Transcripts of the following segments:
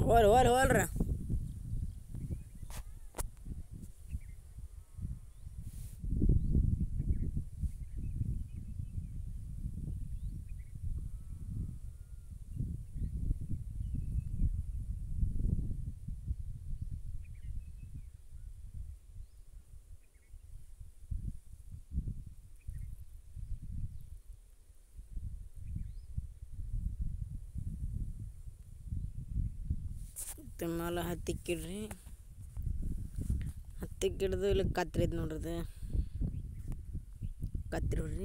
hole hole ಹೋಲ್ರ ತಿಮ್ಮಲ ಹತ್ತಿಕ್ಕಿಡ್ರಿ ಹತ್ತಿಕ್ಕಿಡ್ದು ಇಲ್ಲಿ ಕತ್ರಿ ಐತೆ ನೋಡ್ರಿ ಇದು ಕತ್ರಿ ಹೊಡ್ರಿ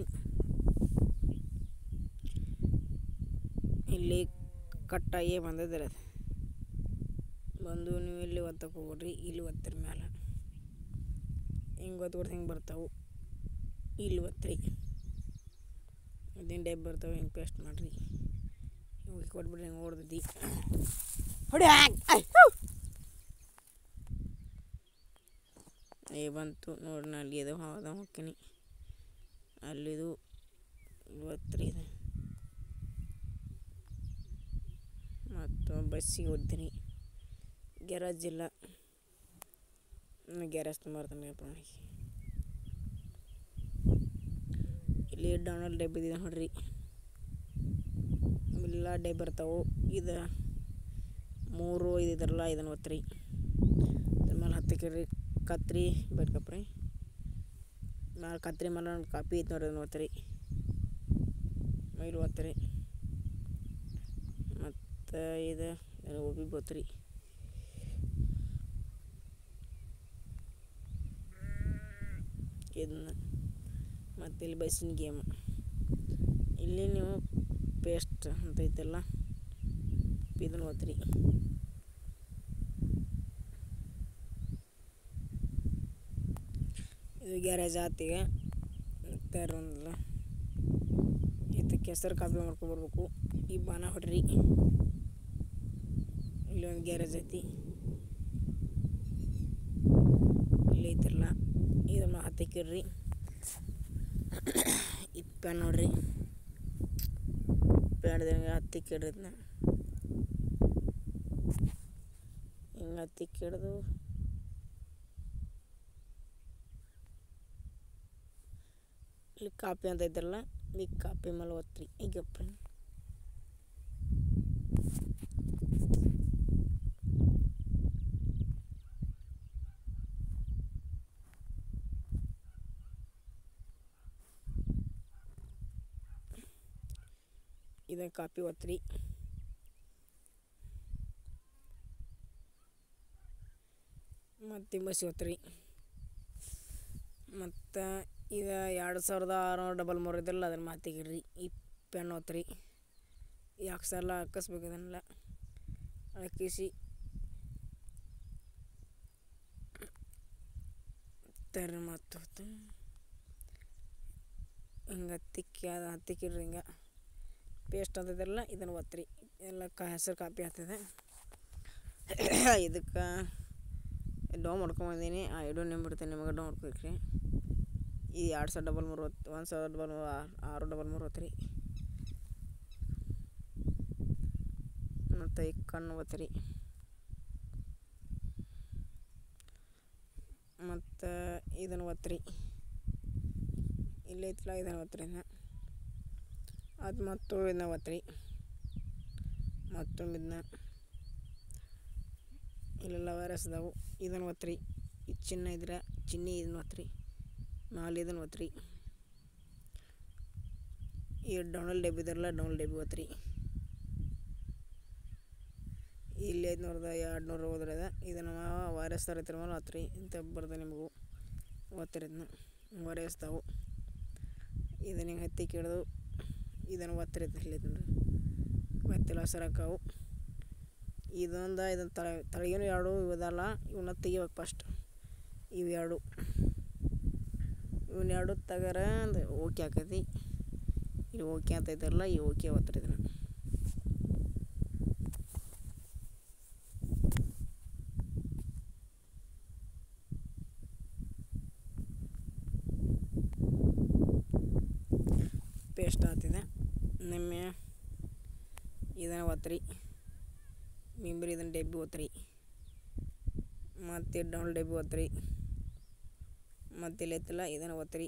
ಇಲ್ಲಿ ಕಟ್ಟಾಗಿ ಬಂದದ್ರಿ ಅದು ಬಂದು ನೀವು ಇಲ್ಲಿ ಒತ್ತಕ್ಕೆ ಹೋಗ್ರಿ ಇಲ್ಲಿ ಒತ್ತಿರ ಮ್ಯಾಲೆ ಹಿಂಗೆ ಒತ್ಕೊಡ್ದು ಹಿಂಗೆ ಬರ್ತಾವೆ ಇಲ್ಲಿ ಒತ್ತಿರಿ ಅದೇನು ಡೈಪ್ ಬರ್ತಾವೆ ಹಿಂಗೆ ಪೇಸ್ಟ್ ಮಾಡಿರಿ ಹಿಂಗೆ ಕೊಟ್ಬಿಡ್ರಿ ಹಿಂಗೆ ಹೊಡ್ದೈತಿ ಹೊಡಿ ಏ ಬಂತು ನೋಡಿ ನಾ ಅಲ್ಲಿ ಅದು ಹೌದ ಹೋಗ್ತೀನಿ ಅಲ್ಲಿದು ಇವತ್ತು ಇದೆ ಮತ್ತು ಬಸ್ಸಿಗೆ ಹೋಗ್ತೀನಿ ಗ್ಯಾರೇಜ್ ಇಲ್ಲ ಗ್ಯಾರೇಜ್ ತುಂಬಿರ್ತಾನೆ ನನಗೆ ಇಲ್ಲಿ ಡೌನಲ್ಲಿ ಡಬ್ಬಿ ಇದೆ ನೋಡ್ರಿ ಎಲ್ಲ ಡಬ್ಬಿ ಬರ್ತಾವೆ ಇದು ಮೂರು ಐದು ಇದ್ರಲ್ಲ ಇದನ್ನು ಒತ್ತಿರಿ ಅದ್ರ ಮೇಲೆ ಹತ್ತಕ್ಕಿರಿ ಕತ್ರಿ ಬೇಡ್ಕಪ್ರಿ ಮ್ಯಾಲೆ ಕತ್ರಿ ಮೇಲೆ ಒಂದು ಕಾಪಿ ಐತೆ ನೋಡ್ರಿ ಅದನ್ನ ಒತ್ತಿರಿ ಮೈಲು ಒತ್ತಿರಿ ಮತ್ತು ಇದು ಒಬ್ಬಿ ಬೋತ್ರಿ ಇದನ್ನ ಮತ್ತು ಇಲ್ಲಿ ಬಸ್ಸಿನ ಗೇಮ್ ಇಲ್ಲಿ ನೀವು ಪೇಸ್ಟ್ ಅಂತ ಐತಲ್ಲ ಇದನ್ನು ಓದ್ರಿ ಇದು ಗ್ಯಾರೇಜ್ ಆತಿಗೆ ಮತ್ತೆ ಒಂದಲ್ಲ ಇದಕ್ಕೆ ಹೆಸರು ಕಾಪಿ ಮಾಡ್ಕೊಬರ್ಬೇಕು ಈ ಬಾಣ ಹೊಡ್ರಿ ಇಲ್ಲಿ ಒಂದು ಗ್ಯಾರೇಜ್ ಐತಿ ಇಲ್ಲಿ ಐತಿರಲ್ಲ ಇದನ್ನು ಹತ್ತಿಕ್ಕಿಡ್ರಿ ಈ ಪ್ಯಾನ್ ನೋಡ್ರಿ ಪ್ಯಾನ್ದಂಗೆ ಹತ್ತಿಕ್ಕಿಡ್ರಿ ಇದನ್ನ ಹಿಂಗೆ ಹತ್ತಿಕ್ಕಿಡ್ದು ಇಲ್ಲಿ ಕಾಪಿ ಅಂತ ಐತಲ್ಲ ಈ ಕಾಪಿ ಮೇಲೆ ಒತ್ತಿರಿ ಈಗಪ್ಪ ಇದನ್ನ ಕಾಪಿ ಒತ್ತಿರಿ ಮತ್ತು ಬಸ್ಸಿ ಒತ್ತಿರಿ ಮತ್ತು ಇದು ಎರಡು ಸಾವಿರದ ಆರುನೂರ ಡಬಲ್ ಮೂರು ಇದಲ್ಲ ಅದನ್ನು ಮಾತಿಗಿಡ್ರಿ ಈ ಪೆನ್ ಒತ್ತಿರಿ ಈ ಅಕ್ಷರ ಎಲ್ಲ ಹಾಕಿಸ್ಬೇಕು ಇದನ್ನೆಲ್ಲ ಹಾಕಿಸಿ ತರ ಮತ್ತು ಹಿಂಗೆ ಹತ್ತಿಕ್ಕಿ ಅದು ಹತ್ತಿಕ್ಕಿಡ್ರಿ ಹಿಂಗೆ ಪೇಸ್ಟ್ ಅಂತದಲ್ಲ ಇದನ್ನು ಒತ್ತಿರಿ ಎಲ್ಲ ಕ ಹೆಸರು ಕಾಪಿ ಆಗ್ತದೆ ಇದಕ್ಕೆ ಡೌ ಮಾಡ್ಕೊಂಬಂದೀನಿ ಆ ಐಡೋ ಬಿಡ್ತೇನೆ ನಿಮಗೆ ಡೌ ಮಾಡ್ಕೊಳ್ರಿ ಈ ಎರಡು ಸಾವಿರ ಡಬಲ್ ಮೂರು ಹೊತ್ತು ಒಂದು ಸಾವಿರ ಡಬಲ್ ಮೂರು ಆರು ಡಬಲ್ ಮೂರು ಹೊತ್ತು ರೀ ಮತ್ತು ಈ ಕಣ್ಣು ಒತ್ತಿರಿ ಮತ್ತು ಇದನ್ನು ಒತ್ತಿರಿ ಇಲ್ಲಿ ಐತಲ್ಲ ಇದನ್ನು ಒತ್ತಿರಿ ಇದನ್ನ ಅದು ಮತ್ತು ಇದನ್ನ ಒತ್ತಿರಿ ಮತ್ತೊಮ್ಮೆ ಇದನ್ನ ಇಲ್ಲೆಲ್ಲ ವೈರಸ್ ಅದಾವು ಇದನ್ನು ಒತ್ತಿರಿ ಇದು ಚಿನ್ನ ಇದ್ರೆ ಚಿನ್ನಿ ಇದನ್ನು ಒತ್ತಿರಿ ಮ್ಯಾಲೆ ಇದನ್ನು ಒತ್ತಿರಿ ಈ ಡೌನಲ್ ಡಬ್ಬಿ ಇದಾರಲ್ಲ ಡೌನಲ್ ಡಬ್ಬಿ ಒತ್ತಿರಿ ಇಲ್ಲಿ ಐದುನೂರದ ಎರಡು ನೂರು ಹೋದ್ರದ ಇದನ್ನು ವೈರಸ್ ಥರ ಇರ್ತಾರ ಮೇಲೆ ಒತ್ತಿರಿ ಇಂಥ ಬರ್ತದೆ ನಿಮಗೂ ಒತ್ತಿರಿ ಇದನ್ನ ವೈರಸ್ ತಾವು ಇದನ್ನ ಹಿಂಗೆ ಹತ್ತಿ ಕೇಳಿದು ಇದನ್ನು ಒತ್ತಿರಿ ಇಲ್ಲಿ ನೋಡ್ರಿ ಒತ್ತಿಲ್ಲ ಸರಕಾವು ಇದೊಂದು ಇದನ್ನು ತಳ ತಳಗೇನು ಎರಡು ಇವದಲ್ಲ ಇವನ್ನ ತೆಗಿಬೇಕು ಫಸ್ಟ್ ಇವು ಎರಡು ಇವನ್ನ ಎರಡು ತಗರ ಅಂದ್ ಓಕೆ ಆಕೈತಿ ಇಲ್ಲಿ ಓಕೆ ಅಂತ ಐತಲ್ಲ ಈ ಓಕೆ ಒತ್ತಿರಿ ಇದನ್ನು ಪೇಸ್ಟ್ ಆಗ್ತಿದೆ ನಿಮ್ಮೆ ಇದನ್ನು ಒತ್ತಿರಿ ಮೆಂಬ್ರಿ ಇದನ್ನು ಡಬ್ಬಿ ಓದ್ರಿ ಮತ್ತು ಡೌನ್ ಡಬ್ಬಿ ಓದ್ರಿ ಮತ್ತು ಇಲ್ಲಿ ಐತಲ್ಲ ಇದನ್ನು ಒತ್ತಿರಿ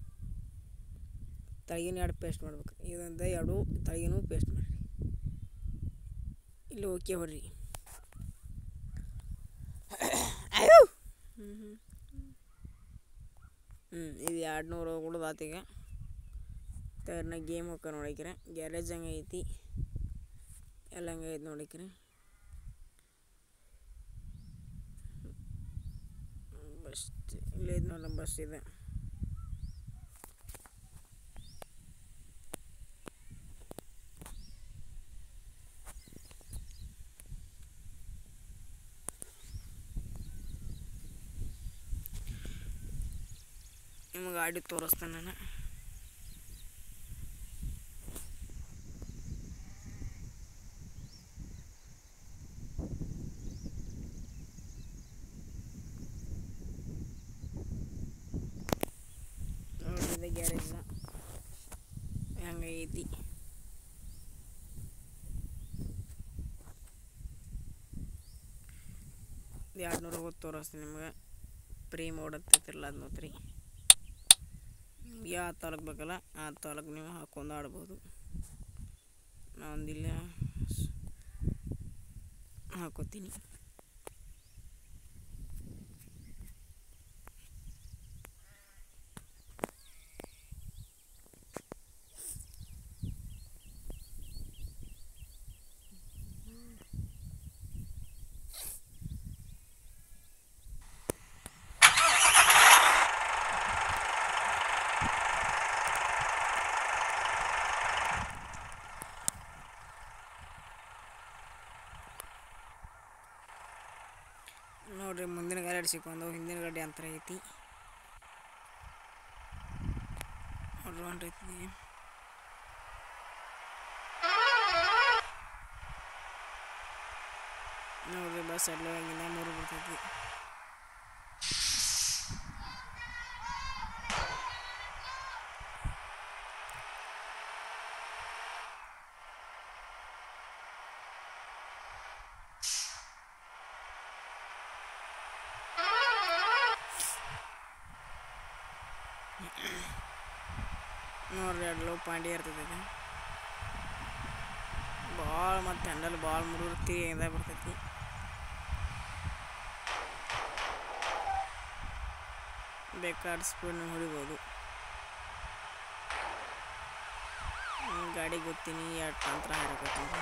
ತಳಗಿನ ಎರಡು ಪೇಸ್ಟ್ ಮಾಡ್ಬೇಕು ಇದೊಂದು ಎರಡು ತಳಗಿನೂ ಪೇಸ್ಟ್ ಮಾಡಿರಿ ಇಲ್ಲಿ ಓಕೆ ಹೊಡ್ರಿ ಅಯ್ಯೋ ಹ್ಞೂ ಹ್ಞೂ ಹ್ಞೂ ಇದು ಎರಡು ನೂರು ಉಳ್ದಾತು ಈಗ ತರ್ನ ಗೇಮ್ ಹೋಗ ನೋಡಿಕ್ರೆ ಗ್ಯಾರೇಜ್ ಹಂಗೆ ಐತಿ ಎಲ್ಲ ಹಂಗೆ ಐತಿ ನೋಡಿಕ್ರಿ ಬಸ್ ಇಲ್ಲೇ ಐತಿ ನೋಡಿ ಬಸ್ ಇದೆ ನಿಮಗೆ ಗಾಡಿ ತೋರಿಸ್ತೇನೆ ನಾನು ನೋಡಿದ ಗ್ಯಾರೇಜ್ ಹೆಂಗೈತಿ ಎರಡು ನೂರ ಹೋಗಿ ತೋರಿಸ್ತೀನಿ ನಿಮ್ಗೆ ಪ್ರೀ ಓಡತ್ತೈತಿರಲ್ಲ ಅದು ನೋಡ್ರಿ ಯಾವ ತಾಲೂಕು ಬೇಕಲ್ಲ ಆ ತಾಲೂಕು ನೀವು ಹಾಕೊಂಡು ಆಡ್ಬೋದು ನಾವೊಂದಿಲ್ಲ ಹಾಕೋತೀನಿ ನೋಡ್ರಿ ಮುಂದಿನ ಗಾಡಿ ಸಿಕ್ಕೊಂಡು ಹಿಂದಿನ ಗಾಡಿ ಅಂತರ ಐತಿ ನೋಡ್ರಿ ಹೊಂಟೈತಿ ನೋಡ್ರಿ ಬಸ್ ಎಲ್ಲ ಹಂಗಿಂದ ಮೂರು ಬರ್ತೈತಿ ನೋಡ್ರಿ ಎರಡು ಲೋ ಪಾಯಿಂಟ್ ಇರ್ತೈತಿ ಇದು ಭಾಳ ಮತ್ತು ಹ್ಯಾಂಡಲ್ ಭಾಳ ಮುರುರ್ತಿ ಇದ ಬರ್ತೈತಿ ಬೇಕಾದ ಸ್ಪೀಡ್ ಹೊಡಿಬೋದು ಹ್ಮ್, ಗಾಡಿ ಗೊತ್ತೀನಿ ಎರಡು ತಂತ್ರ ಹಾರಕತ್ತೀನಿ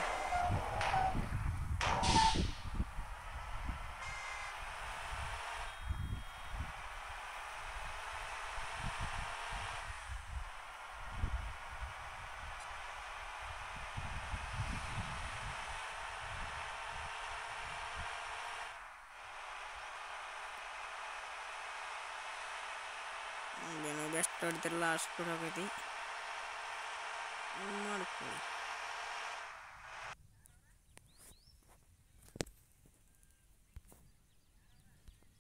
ಏನೋ ಬೆಸ್ಟ್ ಹೊಡ್ತಿರಲ್ಲ ಅಷ್ಟು ಸ್ಪೀಡ್ ಹೋಗೈತಿ ಮಾಡ್ಕೊಳ್ಳಿ